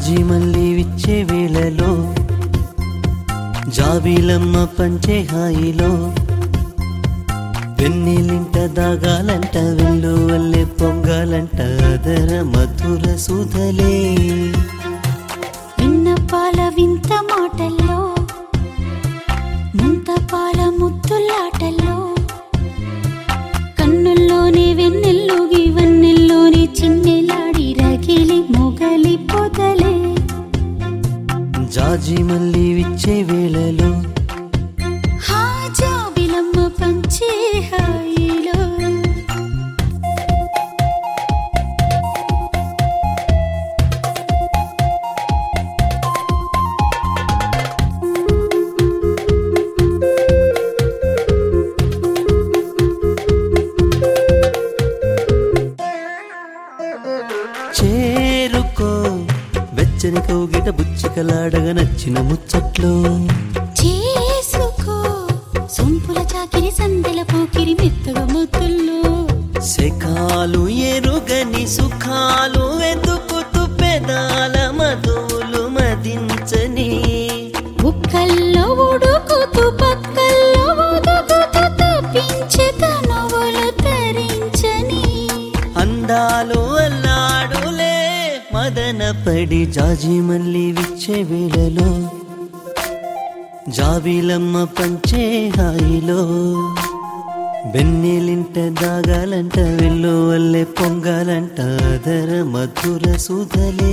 జాజి మల్లి విచ్చే వేళలో జాబీలమ్మ పంచే హాయిలో వెన్నెలింట దాగాలంట వెళ్ళు వల్లే పొంగాలంట అదర మధుర సుధలే విన్నపాల వింత మాటల్లో ముంతపాల ముద్దులాటల్లో కన్నుల్లోని వెన్నెల్లోగి వన్నెల్లోని చిన్నెలాడి రగిలి మొగలి పొదలే జాజి మల్లి విచ్చే వేళలో హాజా విలమ్మ పంచే హాయిలో చేరుకో వెచ్చని కౌగిట బుచ్చికలాడగ నచ్చిన ముచ్చట్లో చేసుకో సొంపుల చాకిరి సందెల పోకిరి మెత్తగా ముద్దుల్లో శకాలు ఎరుగని సుఖాలు వెతుకుతూ పెదాల మధువులు మదించని బుక్కల్లో ఉడుకుతూ పక్కల్లో ఉదుకుతూ తప్పించే తనువులు తరించని అందాలు అల్లాడులే మదన పడి జాజి మల్లి విచ్చే వేళలో జాబీలమ్మ పంచే హాయిలో వెన్నెలింట దాగాలంట వెళ్ళు వల్లే పొంగాలంట అదర మధుర సుధలే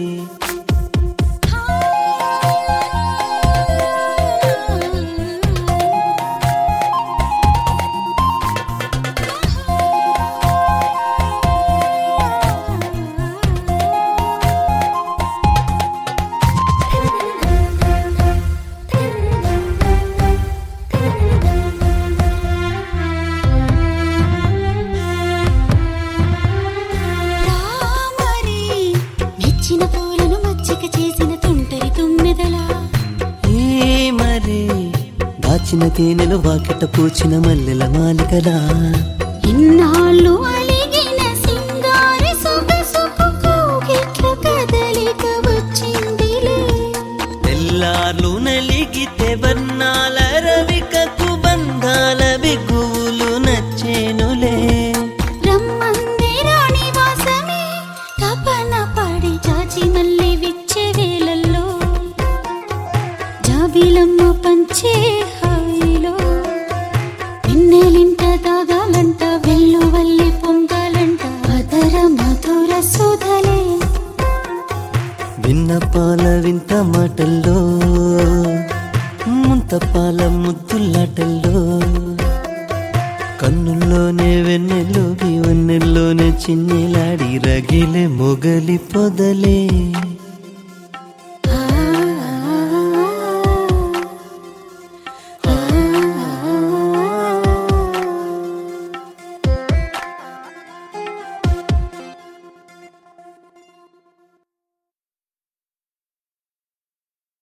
రామరి మెచ్చిన పూలను మచ్చిక చేసిన తుంటరి తుమ్మెదలా ఏ మరి దాచిన తేనెలు వాకిట పూచిన మల్లెల మాలికలా ఇన్నాళ్ళు అలిగిన సింగారి సొగసుకు కోగిట్ల కదలిక వచ్చిందిలే తెల్లార్లు నలిగితే వర్ణాల రవికకు బంధాల బిగువులు నచ్చేనులే రమ్మంది రాణి వాసమే తపన పడి చాచి మళ్ళీ విచ్చే వేళల్లో జాబిలమ్మ పంచే హాయిలో వెన్నెలింట దాగాలంట వెళ్ళు వల్లి పొంగాలంట అదర మధుర సుధలే విన్నపాల వింత మాటల్లో ముంతపాల ముద్దులాటల్లో కన్నుల్లోనే వెన్నెల్లోకి వెన్నెల్లోనే చిన్నెలాడి రగిలే మొగలి పొదలే